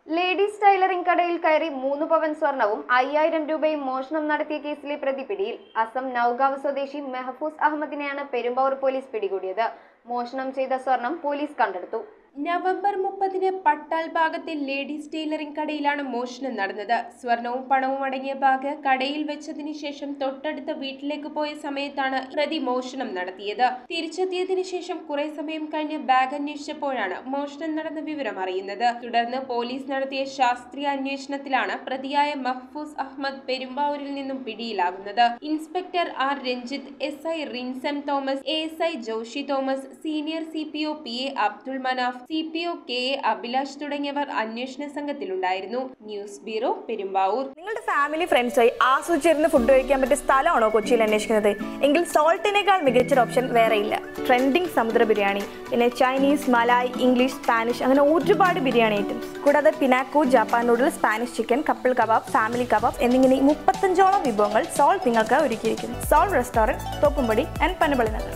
ladies tailoring കടയിൽ കയറി മൂന്ന് പവൻ സ്വർണവും അയ്യായിരം രൂപയും മോഷണം നടത്തിയ കേസിലെ പ്രതി പിടിയിൽ അസം നൌഗാവ് സ്വദേശി മെഹഫൂസ് അഹമ്മദിനെയാണ് പെരുമ്പാവൂർ പോലീസ് പിടികൂടിയത് മോഷണം ചെയ്ത സ്വർണം പോലീസ് കണ്ടെടുത്തു നവംബർ മുപ്പതിന് പട്ടാൽ ഭാഗത്തെ ലേഡീസ് ടൈലറിംഗ് കടയിലാണ് മോഷണം നടന്നത് സ്വർണവും പണവും അടങ്ങിയ ബാഗ് കടയിൽ വെച്ചതിന് ശേഷം തൊട്ടടുത്ത വീട്ടിലേക്ക് പോയ സമയത്താണ് പ്രതി മോഷണം നടത്തിയത് തിരിച്ചെത്തിയതിനു ശേഷം കുറെ സമയം കഴിഞ്ഞ് ബാഗ് അന്വേഷിച്ചപ്പോഴാണ് മോഷണം നടന്ന വിവരം അറിയുന്നത് തുടർന്ന് പോലീസ് നടത്തിയ ശാസ്ത്രീയ അന്വേഷണത്തിലാണ് പ്രതിയായ മഹ്ഫൂസ് അഹമ്മദ് പെരുമ്പാവൂരിൽ നിന്നും പിടിയിലാകുന്നത് inspector R Ranjith S I Rinsam Thomas A S I Joshi Thomas senior C P O P A Abdul Manaf C P O K A Abhilash തുടങ്ങിയവർ അന്വേഷണ സംഘത്തിലുണ്ടായിരുന്നു ന്യൂസ് ബ്യൂറോ പെരുമ്പാവൂർ നിങ്ങളുടെ ഫാമിലി ഫ്രണ്ട്സായി ആസ്വദിച്ചിരുന്ന് ഫുഡ് കഴിക്കാൻ പറ്റിയ സ്ഥലമാണോ കൊച്ചിയിൽ അന്വേഷിക്കുന്നത് എങ്കിൽ സോൾട്ടിനേക്കാൾ മികച്ചൊരു ഓപ്ഷൻ വേറെയില്ല ട്രെൻഡിങ് സമുദ്ര ബിരിയാണി പിന്നെ ചൈനീസ് മലായ് ഇംഗ്ലീഷ് സ്പാനിഷ് അങ്ങനെ ഒരുപാട് ബിരിയാണി ഐറ്റംസ് കൂടാതെ പിനാക്കു Japan noodles Spanish chicken couple kebab family kebab എന്നിങ്ങനെ മുപ്പത്തഞ്ചോളം വിഭവങ്ങൾ സോൾ നിങ്ങൾക്ക് ഒരുക്കിയിരിക്കുന്നു Soul restaurant Thoppumpady and Panampilly Nagar